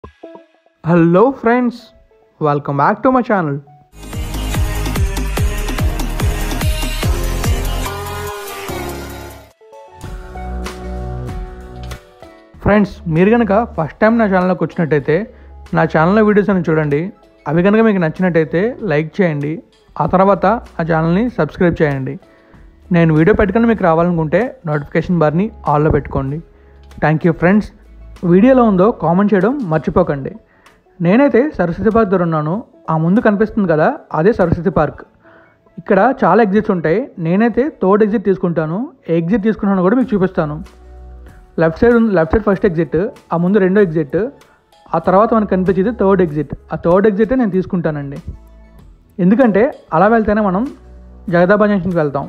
hello friends welcome back to my channel friends మీరు కనుక first time నా ఛానల్లోకి వచ్చినట్టయితే నా ఛానల్లో వీడియోస్ అని చూడండి అవి కనుక మీకు నచ్చినట్టయితే లైక్ చేయండి ఆ తర్వాత ఆ ఛానల్ని సబ్స్క్రైబ్ చేయండి నేను వీడియో పెట్టుకుని మీకు రావాలనుకుంటే నోటిఫికేషన్ బార్ని ఆల్లో పెట్టుకోండి థ్యాంక్ యూ ఫ్రెండ్స్ వీడియోలో ఉందో కామెంట్ చేయడం మర్చిపోకండి నేనైతే సరస్వతి పార్క్ దగ్గర ఉన్నాను ఆ ముందు కనిపిస్తుంది కదా అదే సరస్వతి పార్క్ ఇక్కడ చాలా ఎగ్జిట్స్ ఉంటాయి నేనైతే థర్డ్ ఎగ్జిట్ తీసుకుంటాను ఏ ఎగ్జిట్ తీసుకున్నాను కూడా మీకు చూపిస్తాను లెఫ్ట్ సైడ్ ఉంది లెఫ్ట్ సైడ్ ఫస్ట్ ఎగ్జిట్ ఆ ముందు రెండో ఎగ్జిట్ ఆ తర్వాత మనకు కనిపించేది థర్డ్ ఎగ్జిట్ ఆ థర్డ్ ఎగ్జిట్ నేను తీసుకుంటానండి ఎందుకంటే అలా వెళ్తేనే మనం జగదాబా జంక్షన్కి వెళ్తాం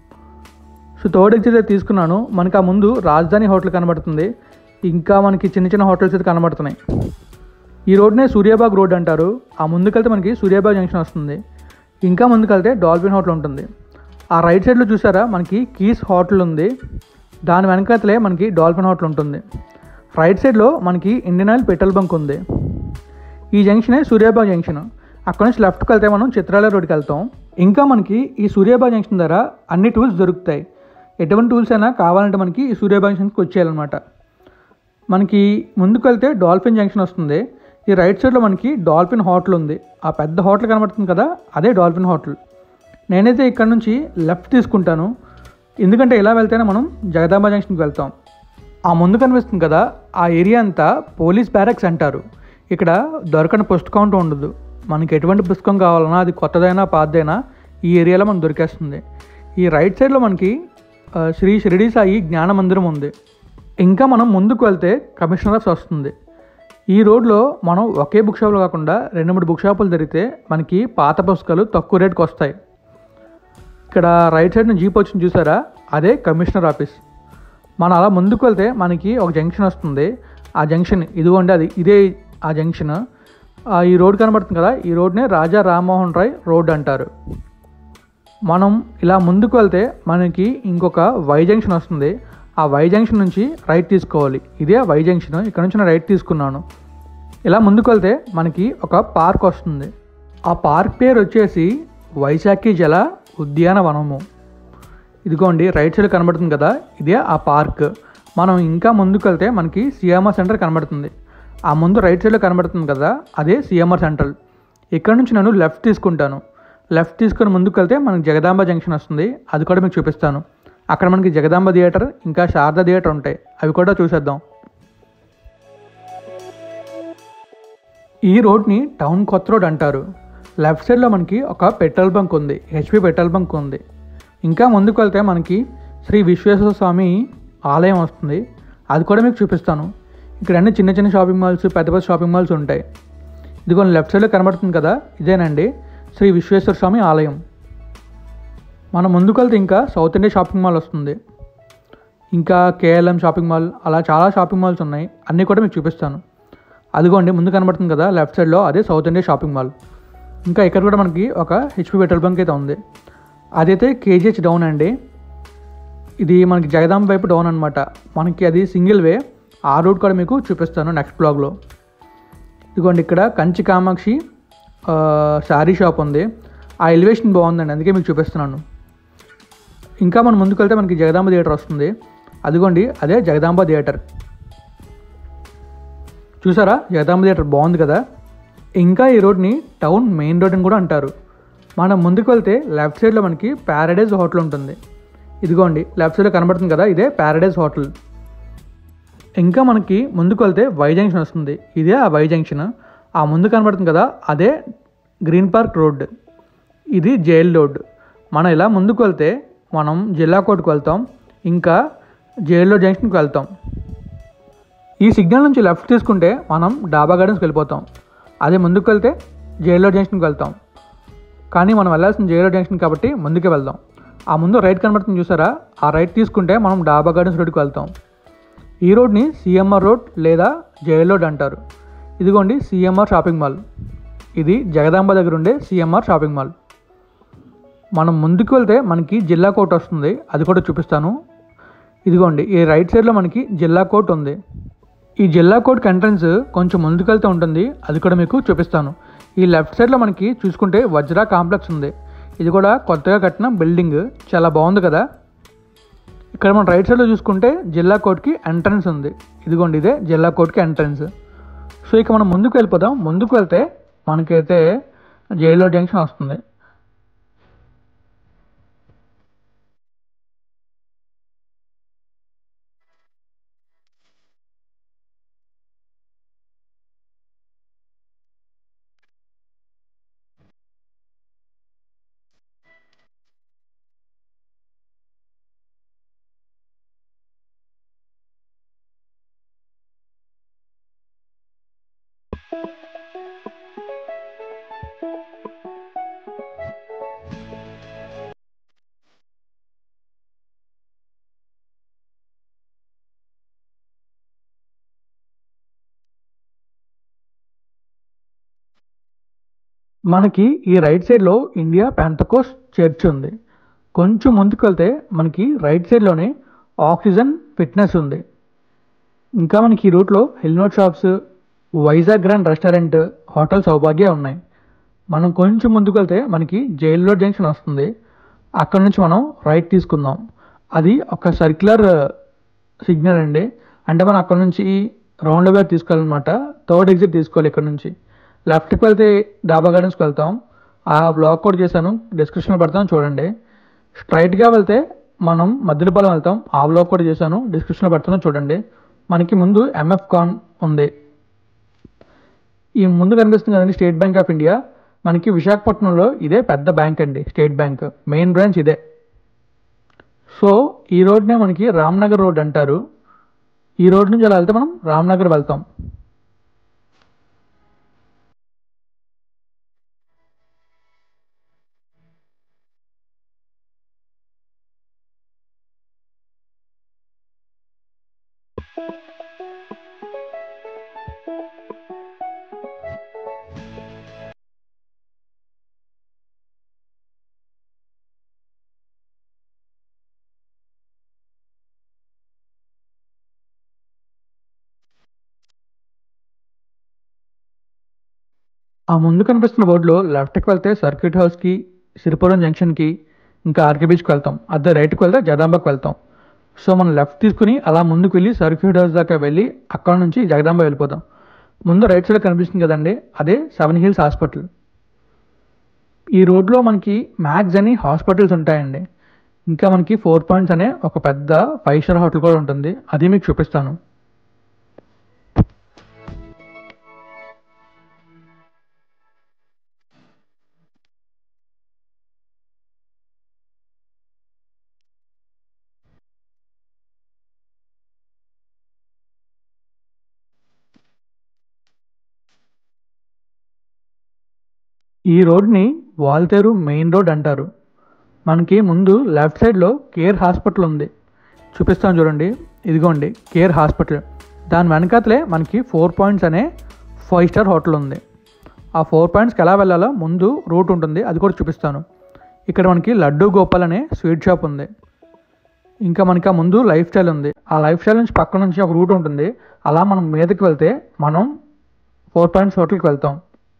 సో థర్డ్ ఎగ్జిట్ అయితే తీసుకున్నాను మనకి ఆ ముందు రాజధాని హోటల్ కనబడుతుంది ఇంకా మనకి చిన్న చిన్న హోటల్స్ అయితే కనబడుతున్నాయి ఈ రోడ్నే సూర్యాబాగ్ రోడ్ అంటారు ఆ ముందుకెళ్తే మనకి సూర్యాబాగ్ జంక్షన్ వస్తుంది ఇంకా ముందుకెళ్తే డాల్ఫిన్ హోటల్ ఉంటుంది ఆ రైట్ సైడ్లో చూసారా మనకి కీస్ హోటల్ ఉంది దాని వెనకాతలే మనకి డాల్ఫిన్ హోటల్ ఉంటుంది రైట్ సైడ్లో మనకి ఇండియన్ ఆయిల్ పెట్రోల్ బంక్ ఉంది ఈ జంక్షనే సూర్యాబాగ్ జంక్షన్ అక్కడ నుంచి లెఫ్ట్కి వెళ్తే మనం చిత్రాలయ రోడ్కి వెళ్తాం ఇంకా మనకి ఈ సూర్యాబాగ్ జంక్షన్ దగ్గర అన్ని టూల్స్ దొరుకుతాయి ఎటువంటి టూల్స్ అయినా కావాలంటే మనకి ఈ సూర్యాబాగ్ జంక్షన్కి వచ్చేయాలన్నమాట మనకి ముందుకు వెళ్తే డాల్ఫిన్ జంక్షన్ వస్తుంది ఈ రైట్ సైడ్లో మనకి డాల్ఫిన్ హోటల్ ఉంది ఆ పెద్ద హోటల్ కనబడుతుంది కదా అదే డాల్ఫిన్ హోటల్ నేనైతే ఇక్కడ నుంచి లెఫ్ట్ తీసుకుంటాను ఎందుకంటే ఇలా వెళ్తేనే మనం జగదాంబ జంక్షన్కి వెళ్తాం ఆ ముందు కనిపిస్తుంది కదా ఆ ఏరియా అంతా పోలీస్ బ్యారక్స్ అంటారు ఇక్కడ దొరకని పుస్తకం ఉండదు మనకి ఎటువంటి పుస్తకం కావాలన్నా అది కొత్తదైనా పాతదైనా ఈ ఏరియాలో మనకు దొరికేస్తుంది ఈ రైట్ సైడ్లో మనకి ఆ, శ్రీ షిరిడి సాయి జ్ఞాన మందిరం ఉంది ఇంకా మనం ముందుకు వెళ్తే కమిషనర్ ఆఫ్ వస్తుంది ఈ రోడ్లో మనం ఒకే బుక్ షాప్లో కాకుండా రెండు మూడు బుక్ షాపులు తిరిగితే మనకి పాత పుస్తకాలు తక్కువ రేటుకి వస్తాయి ఇక్కడ రైట్ సైడ్ జీప్ వచ్చింది చూసారా అదే కమిషనర్ ఆఫీస్ మనం అలా ముందుకు వెళ్తే మనకి ఒక జంక్షన్ వస్తుంది ఆ జంక్షన్ ఇదిగోండి అది ఇదే ఆ జంక్షన్ ఆ, ఈ రోడ్ కనబడుతుంది కదా ఈ రోడ్నే రాజా రామ్మోహన్ రాయ్ రోడ్ అంటారు మనం ఇలా ముందుకు వెళ్తే మనకి ఇంకొక వై జంక్షన్ వస్తుంది ఆ వై జంక్షన్ నుంచి రైట్ తీసుకోవాలి ఇదే వై జంక్షన్ ఇక్కడ నుంచి నేను రైట్ తీసుకున్నాను ఇలా ముందుకు వెళ్తే మనకి ఒక పార్క్ వస్తుంది ఆ పార్క్ పేరు వచ్చేసి వైశాఖి జల ఉద్యానవనము ఇదిగోండి రైట్ సైడ్ కనబడుతుంది కదా ఇదే ఆ పార్క్ మనం ఇంకా ముందుకు వెళ్తే మనకి సిఎంఆర్ సెంటర్ కనబడుతుంది ఆ ముందు రైట్ సైడ్లో కనబడుతుంది కదా అదే సిఎంఆర్ సెంట్రల్ ఇక్కడ నుంచి నేను లెఫ్ట్ తీసుకుంటాను లెఫ్ట్ తీసుకొని ముందుకు వెళ్తే మనకి జగదాంబ జంక్షన్ వస్తుంది అది కూడా మీకు చూపిస్తాను అక్కడ మనకి జగదాంబ థియేటర్ ఇంకా శారదా థియేటర్ ఉంటాయి అవి కూడా చూసేద్దాం ఈ రోడ్ని టౌన్ కొత్త రోడ్ అంటారు లెఫ్ట్ సైడ్లో మనకి ఒక పెట్రోల్ బంక్ ఉంది హెచ్పి పెట్రోల్ బంక్ ఉంది ఇంకా ముందుకు వెళ్తే మనకి శ్రీ విశ్వేశ్వర స్వామి ఆలయం వస్తుంది అది కూడా మీకు చూపిస్తాను ఇక్కడ అన్ని చిన్న చిన్న షాపింగ్ మాల్స్ పెద్ద పెద్ద షాపింగ్ మాల్స్ ఉంటాయి ఇదిగో లెఫ్ట్ సైడ్లో కనబడుతుంది కదా ఇదేనండి శ్రీ విశ్వేశ్వర స్వామి ఆలయం మనం ముందుకు వెళ్తే ఇంకా సౌత్ ఇండియా షాపింగ్ మాల్ వస్తుంది ఇంకా కేఎల్ఎం షాపింగ్ మాల్ అలా చాలా షాపింగ్ మాల్స్ ఉన్నాయి అన్నీ కూడా మీకు చూపిస్తాను అదిగోండి ముందు కనబడుతుంది కదా లెఫ్ట్ సైడ్లో అదే సౌత్ ఇండియా షాపింగ్ మాల్ ఇంకా ఇక్కడ కూడా మనకి ఒక హెచ్పి పెట్రోల్ బంక్ అయితే ఉంది అదైతే కేజీహెచ్ డౌన్ అండి ఇది మనకి జగదాంబ వైపు డౌన్ అనమాట మనకి అది సింగిల్ వే ఆ రూట్ కూడా మీకు చూపిస్తాను నెక్స్ట్ బ్లాగ్లో ఇదిగోండి ఇక్కడ కంచి కామాక్షి ఆ, శారీ షాప్ ఉంది ఆ ఎలివేషన్ బాగుందండి అందుకే మీకు చూపిస్తున్నాను ఇంకా మనం ముందుకు వెళ్తే మనకి జగదాంబ థియేటర్ వస్తుంది అదిగోండి అదే జగదాంబ థియేటర్ చూసారా జగదాంబ థియేటర్ బాగుంది కదా ఇంకా ఈ రోడ్ని టౌన్ మెయిన్ రోడ్ అని కూడా అంటారు మనం ముందుకు వెళ్తే లెఫ్ట్ సైడ్లో మనకి ప్యారడైజ్ హోటల్ ఉంటుంది ఇదిగోండి లెఫ్ట్ సైడ్లో కనబడుతుంది కదా ఇదే ప్యారడైజ్ హోటల్ ఇంకా మనకి ముందుకు వెళ్తే వై జంక్షన్ వస్తుంది ఇదే ఆ వై జంక్షన్ ఆ ముందు కనబడుతుంది కదా అదే గ్రీన్ పార్క్ రోడ్ ఇది జైల్ రోడ్ మనం ఇలా ముందుకు వెళ్తే మనం జిల్లా కోర్టుకు వెళ్తాం ఇంకా జైల్లో జంక్షన్కి వెళ్తాం ఈ సిగ్నల్ నుంచి లెఫ్ట్ తీసుకుంటే మనం డాబా గార్డెన్స్కి వెళ్ళిపోతాం అదే ముందుకు వెళ్తే జైల్లో జంక్షన్కి వెళ్తాం కానీ మనం వెళ్ళాల్సిన జైల్లో జంక్షన్ కాబట్టి ముందుకే వెళ్దాం ఆ ముందు రైట్ కనబడుతుంది చూసారా ఆ రైట్ తీసుకుంటే మనం డాబా గార్డెన్స్ రోడ్కి వెళ్తాం ఈ రోడ్ని సిఎంఆర్ రోడ్ లేదా జైల్ రోడ్ అంటారు ఇదిగోండి సిఎంఆర్ షాపింగ్ మాల్ ఇది జగదాంబ దగ్గర ఉండే సిఎంఆర్ షాపింగ్ మాల్ మనం ముందుకు వెళ్తే మనకి జిల్లా కోర్ట్ వస్తుంది అది కూడా చూపిస్తాను ఇదిగోండి ఈ రైట్ సైడ్లో మనకి జిల్లా కోర్ట్ ఉంది ఈ జిల్లా కోర్టుకి ఎంట్రన్స్ కొంచెం ముందుకెళ్తే ఉంటుంది అది కూడా మీకు చూపిస్తాను ఈ లెఫ్ట్ సైడ్లో మనకి చూసుకుంటే వజ్రా కాంప్లెక్స్ ఉంది ఇది కూడా కొత్తగా కట్టిన బిల్డింగ్ చాలా బాగుంది కదా ఇక్కడ మనం రైట్ సైడ్లో చూసుకుంటే జిల్లా కోర్టుకి ఎంట్రన్స్ ఉంది ఇదిగోండి ఇదే జిల్లా కోర్టుకి ఎంట్రన్స్ సో ఇక మనం ముందుకు వెళ్ళిపోదాం ముందుకు వెళ్తే మనకైతే జైల్లో జంక్షన్ వస్తుంది మనకి ఈ రైట్ సైడ్లో ఇండియా పెంతకోస్ చర్చ్ ఉంది కొంచెం ముందుకు వెళ్తే మనకి రైట్ సైడ్లోనే ఆక్సిజన్ ఫిట్నెస్ ఉంది ఇంకా మనకి ఈ రూట్లో helmet shops Vizag grand restaurant hotel Soubhagya ఉన్నాయి మనం కొంచెం ముందుకు వెళ్తే మనకి జైల్ రోడ్ జంక్షన్ వస్తుంది అక్కడ నుంచి మనం రైట్ తీసుకుందాం అది ఒక సర్క్యులర్ సిగ్నల్ అండి అంటే మనం అక్కడ నుంచి రౌండ్ అబౌట్ తీసుకోవాలన్నమాట థర్డ్ ఎగ్జిట్ తీసుకోవాలి ఇక్కడ నుంచి లెఫ్ట్కి వెళ్తే డాబా గార్డెన్స్కి వెళ్తాం ఆ బ్లాక్ కూడా చేశాను డిస్క్రిప్షన్లో పెడతాను చూడండి స్ట్రైట్గా వెళ్తే మనం మద్దిలపాలెం వెళ్తాం ఆ బ్లాక్ కూడా చేశాను డిస్క్రిప్షన్లో పెడతాను చూడండి మనకి ముందు ఎంఎఫ్ కాన్ ఉంది ఈ ముందు కనిపిస్తుంది కదండి స్టేట్ బ్యాంక్ ఆఫ్ ఇండియా మనకి విశాఖపట్నంలో ఇదే పెద్ద బ్యాంక్ అండి స్టేట్ బ్యాంక్ మెయిన్ బ్రాంచ్ ఇదే సో ఈ రోడ్నే మనకి రామ్నగర్ రోడ్ అంటారు ఈ రోడ్ నుంచి అలా వెళ్తే మనం రామ్నగర్ వెళ్తాం ఆ ముందు కనిపిస్తున్న బోర్డులో లెఫ్ట్కి వెళ్తే సర్క్యూట్ హౌస్కి సిరిపురం జంక్షన్కి ఇంకా ఆర్కే బీచ్కి వెళ్తాం అదే రైట్కి వెళ్తే జగదాంబకి వెళ్తాం సో మనం లెఫ్ట్ తీసుకుని అలా ముందుకు వెళ్ళి సర్క్యూట్ హౌస్ దాకా వెళ్ళి అక్కడ నుంచి జగదాంబ వెళ్ళిపోతాం ముందు రైట్ సైడ్ కనిపిస్తుంది కదండి అదే సెవెన్ హిల్స్ హాస్పిటల్ ఈ రోడ్లో మనకి మ్యాక్స్ అని హాస్పిటల్స్ ఉంటాయండి ఇంకా మనకి ఫోర్ పాయింట్స్ అనే ఒక పెద్ద ఫైవ్ స్టార్ హోటల్ కూడా ఉంటుంది అది మీకు చూపిస్తాను ఈ రోడ్ని వాల్తేరు మెయిన్ రోడ్ అంటారు మనకి ముందు లెఫ్ట్ సైడ్లో కేర్ హాస్పిటల్ ఉంది చూపిస్తాను చూడండి ఇదిగోండి కేర్ హాస్పిటల్ దాని వెనకాతలే మనకి ఫోర్ పాయింట్స్ అనే ఫైవ్ స్టార్ హోటల్ ఉంది ఆ ఫోర్ పాయింట్స్కి ఎలా వెళ్ళాలో ముందు రూట్ ఉంటుంది అది కూడా చూపిస్తాను ఇక్కడ మనకి లడ్డు గోపాల్ అనే స్వీట్ షాప్ ఉంది ఇంకా మనకి ఆ ముందు లైఫ్ స్టైల్ ఉంది ఆ లైఫ్ స్టైల్ నుంచి పక్క నుంచి ఒక రూట్ ఉంటుంది అలా మనం మీదకి వెళ్తే మనం ఫోర్ పాయింట్స్ హోటల్కి వెళ్తాం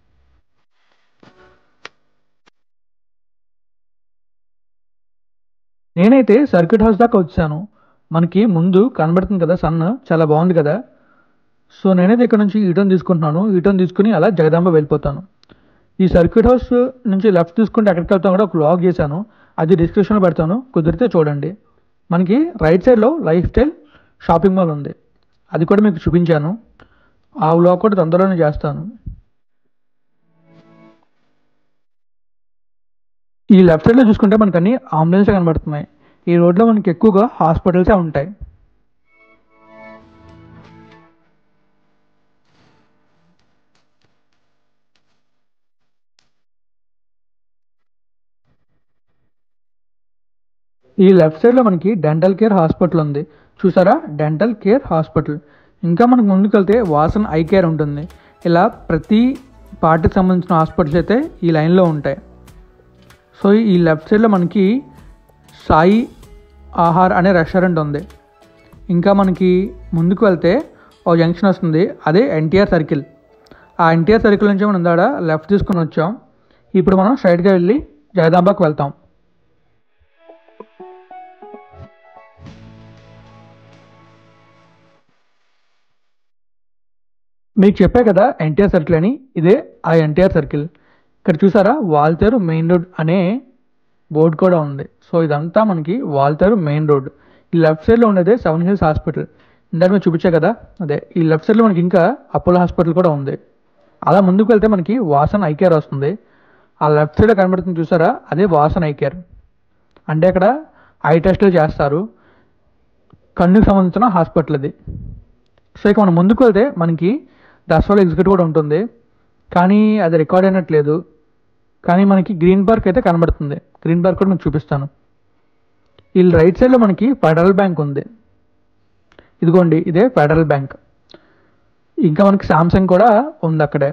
నేనైతే సర్క్యూట్ హౌస్ దాకా వచ్చాను మనకి ముందు కనబడుతుంది కదా సన్ చాలా బాగుంది కదా సో నేనైతే ఇక్కడ నుంచి ఈటోన్ తీసుకుంటున్నాను ఈటోన్ తీసుకుని అలా జగదాంబ వెళ్ళిపోతాను ఈ సర్క్యూట్ హౌస్ నుంచి లెఫ్ట్ తీసుకుంటే ఎక్కడికి వెళ్తాం కూడా ఒక వ్లాగ్ చేశాను అది డిస్క్రిప్షన్లో పెడతాను కుదిరితే చూడండి మనకి రైట్ సైడ్లో లైఫ్ స్టైల్ షాపింగ్ మాల్ ఉంది అది కూడా మీకు చూపించాను ఆ వ్లాగ్ కూడా తొందరలోనే చేస్తాను ఈ లెఫ్ట్ సైడ్లో చూసుకుంటే మనకు అన్ని అంబులెన్స్ కనబడుతున్నాయి ఈ రోడ్లో మనకి ఎక్కువగా హాస్పిటల్సే ఉంటాయి ఈ లెఫ్ట్ సైడ్లో మనకి డెంటల్ కేర్ హాస్పిటల్ ఉంది చూసారా డెంటల్ కేర్ హాస్పిటల్ ఇంకా మనకు ముందుకు వెళ్తే వాసన్ ఐ కేర్ ఉంటుంది ఇలా ప్రతి పార్టీకి సంబంధించిన హాస్పిటల్స్ అయితే ఈ లైన్లో ఉంటాయి సో ఈ లెఫ్ట్ సైడ్లో మనకి సాయి ఆహార్ అనే రెస్టారెంట్ ఉంది ఇంకా మనకి ముందుకు వెళ్తే ఒక జంక్షన్ వస్తుంది అదే ఎన్టీఆర్ సర్కిల్ ఆ ఎన్టీఆర్ సర్కిల్ నుంచి మనం దాడ లెఫ్ట్ తీసుకుని వచ్చాం ఇప్పుడు మనం స్ట్రైట్గా వెళ్ళి జగదాంబకి వెళ్తాం మీకు చెప్పే కదా ఎన్టీఆర్ సర్కిల్ అని ఇదే ఆ ఎన్టీఆర్ సర్కిల్ ఇక్కడ చూసారా వాల్తేరు మెయిన్ రోడ్ అనే బోర్డు కూడా ఉంది సో ఇదంతా మనకి వాల్తేరు మెయిన్ రోడ్ ఈ లెఫ్ట్ సైడ్లో ఉండేదే సెవెన్ హిల్స్ హాస్పిటల్ ఇందాక మీరు చూపించా కదా అదే ఈ లెఫ్ట్ సైడ్లో మనకి ఇంకా అపోలో హాస్పిటల్ కూడా ఉంది అలా ముందుకు వెళ్తే మనకి వాసన్ ఐ కేర్ వస్తుంది ఆ లెఫ్ట్ సైడ్ కనబడుతుంది చూసారా అదే వాసన్ ఐ కేర్ అంటే అక్కడ ఐ టెస్ట్లు చేస్తారు కన్నుకు సంబంధించిన హాస్పిటల్ అది సో ఇక మనం ముందుకు వెళ్తే మనకి దసవాల్ ఎగ్జిక్యూటివ్ కూడా ఉంటుంది కానీ అది రికార్డ్ అయినట్లేదు కానీ మనకి గ్రీన్ పార్క్ అయితే కనబడుతుంది గ్రీన్ పార్క్ కూడా మీకు చూపిస్తాను ఈ రైట్ సైడ్లో మనకి ఫెడరల్ బ్యాంక్ ఉంది ఇదిగోండి ఇదే ఫెడరల్ బ్యాంక్ ఇంకా మనకి సామ్సంగ్ కూడా ఉంది అక్కడే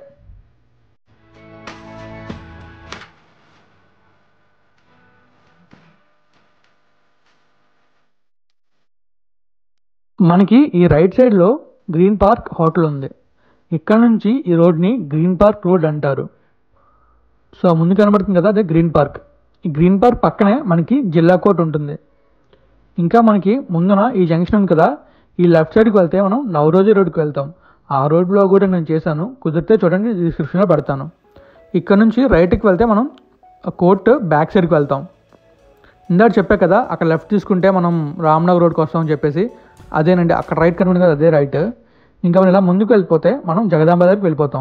మనకి ఈ రైట్ సైడ్లో గ్రీన్ పార్క్ హోటల్ ఉంది ఇక్కడ నుంచి ఈ రోడ్ని గ్రీన్ పార్క్ రోడ్ అంటారు సో ముందు కనబడుతుంది కదా అదే గ్రీన్ పార్క్ ఈ గ్రీన్ పార్క్ పక్కనే మనకి జిల్లా కోర్ట్ ఉంటుంది ఇంకా మనకి ముందున ఈ జంక్షన్ ఉంది కదా ఈ లెఫ్ట్ సైడ్కి వెళ్తే మనం నవరోజీ రోడ్కి వెళ్తాం ఆ రోడ్లో కూడా నేను చేశాను కుదిరితే చూడండి డిస్క్రిప్షన్లో పెడతాను ఇక్కడ నుంచి రైట్కి వెళ్తే మనం కోర్ట్ బ్యాక్ సైడ్కి వెళ్తాం ఇందాక చెప్పా కదా అక్కడ లెఫ్ట్ తీసుకుంటే మనం రామ్నగర్ రోడ్కి వస్తామని చెప్పేసి అదేనండి అక్కడ రైట్ కనబడింది కదా అదే రైట్ ఇంకా మనం ఇలా ముందుకు వెళ్ళిపోతే మనం జగదాంబ దగ్గరికి వెళ్ళిపోతాం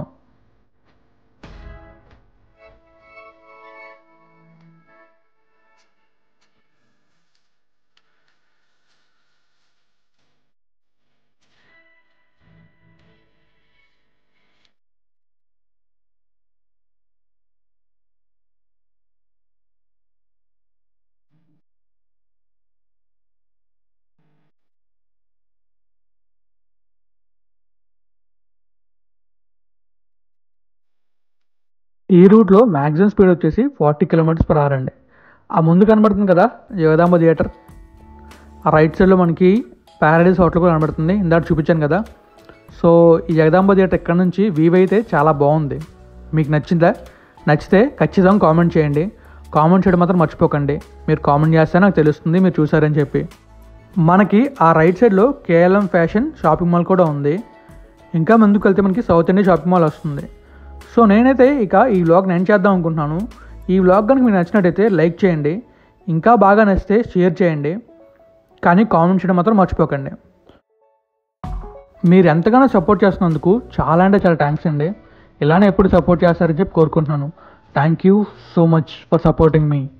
ఈ రూట్లో మ్యాక్సిమం స్పీడ్ వచ్చేసి ఫార్టీ కిలోమీటర్స్ పర్ అవర్ అండి ఆ ముందు కనబడుతుంది కదా జగదాంబ థియేటర్ ఆ రైట్ సైడ్లో మనకి ప్యారడైస్ హోటల్ కూడా కనబడుతుంది ఇందాక చూపించాను కదా సో ఈ జగదాంబ థియేటర్ ఇక్కడ నుంచి వ్యూ అయితే చాలా బాగుంది మీకు నచ్చిందా నచ్చితే ఖచ్చితంగా కామెంట్ చేయండి కామెంట్ చేయడం మాత్రం మర్చిపోకండి మీరు కామెంట్ చేస్తే నాకు తెలుస్తుంది మీరు చూసారని చెప్పి మనకి ఆ రైట్ సైడ్లో కేఎల్ఎం ఫ్యాషన్ షాపింగ్ మాల్ కూడా ఉంది ఇంకా ముందుకు వెళ్తే మనకి సౌత్ ఇండియా షాపింగ్ మాల్ వస్తుంది సో నేనైతే ఇక ఈ వ్లాగ్ నేను చేద్దాం అనుకుంటున్నాను ఈ వ్లాగ్ కనుక మీకు నచ్చినట్టయితే లైక్ చేయండి ఇంకా బాగా నచ్చితే షేర్ చేయండి కానీ కామెంట్ చేయడం మాత్రం మర్చిపోకండి మీరు ఎంతగానో సపోర్ట్ చేస్తున్నందుకు చాలా అంటే చాలా థ్యాంక్స్ అండి ఇలానే ఎప్పుడు సపోర్ట్ చేస్తారని చెప్పి కోరుకుంటున్నాను thank you so much for supporting me